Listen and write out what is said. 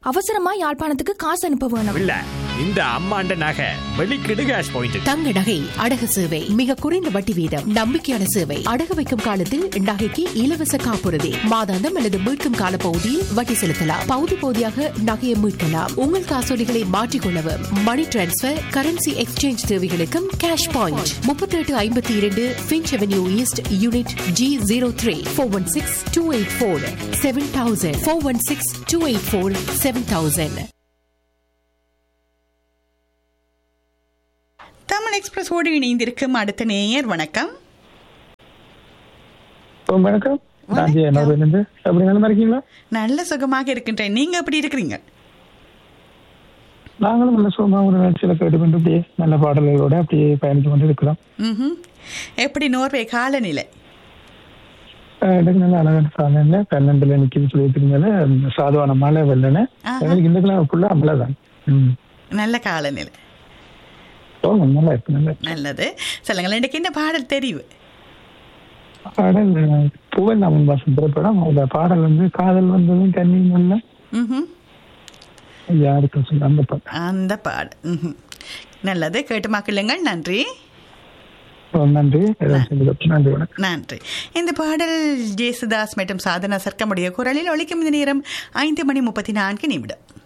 அவசரமா யாழ்ப்பாணத்துக்கு காசு அனுப்ப வேணும் இல்ல இந்த அம்மாண்ட நகை வெளிக்கிடு கேஷ் பாயிண்ட் தங்க நகை அடகு சேவை மிக குறைந்த வட்டி வீதம் நம்பிக்கையான சேவை அடகு வைக்கும் காலத்தில் நகைக்கு இலவச காப்புறுதி மாதாந்தம் அல்லது மீட்கும் கால பகுதியில் வட்டி செலுத்தலாம் பகுதி பகுதியாக நகையை மீட்கலாம் உங்கள் காசோலிகளை மாற்றிக்கொள்ளவும் மணி டிரான்ஸ்பர் கரன்சி எக்ஸ்சேஞ்ச் தேவைகளுக்கும் கேஷ் பாயிண்ட் முப்பத்தி எட்டு ஐம்பத்தி இரண்டு Finch avenue east unit G zero three four one six two eight four seven thousand four one six two eight four seven thousand Tamil எக்ஸ்பிரஸோடு இணைந்திருக்கும் அடுத்த நேயர் வணக்கம் ஓ, வணக்கம் நான் ஜெய நோர்வேலேருந்து எப்படி நல்லா இருக்கீங்களா நல்ல சுகமாக இருக்கின்றேன் நீங்க எப்படி இருக்கிறீங்க நாங்களும் நல்ல சுகமாக ஒரு நிகழ்ச்சியில் கேட்டு கொண்டு அப்படியே நல்ல பாடல்களோட அப்படியே பயணித்து கொண்டு இருக்கிறோம் ம்ஹும். எப்படி நோர்வே காலநிலை அஹ் எனக்கு நல்ல அழகான சாதனை பன்னெண்டுல நிற்கிது சொல்லியிருக்கீங்கள சாதுவான மழை வெள்ளனை ஆஹா. எங்களுக்கு இந்த கிழமை ஃபுல்லாக மழை தான் ம் நல்ல காலநிலை ஓ நல்லா இருக்கு நல்லா இருக்கு. நல்லது சொல்லுங்கள் இன்றைக்கு என்ன பாடல் தெரிவு பாடல் அஹ், புகழ் நாமன் வாசம் திரைப்படம் அந்த பாடல் வந்து காதல் வந்ததும் கண்ணி முல்ல ம்ஹும். யாருக்கு சொல்ல அந்த பாட்டு அந்த பாடல் ம்ஹும். நல்லது கேட்டு மக்களுங்கள் நன்றி ஓ, நன்றி ஏதாவது சொல்லுங்க. நன்றி வணக்கம் நன்றி இந்த பாடல் ஜேசுதாஸ் மற்றும் சாதனா சர்க்கமுடைய குரலில் ஒழிக்கும் இந்த நேரம் ஐந்து மணி முப்பத்தி நான்கு நிமிடம்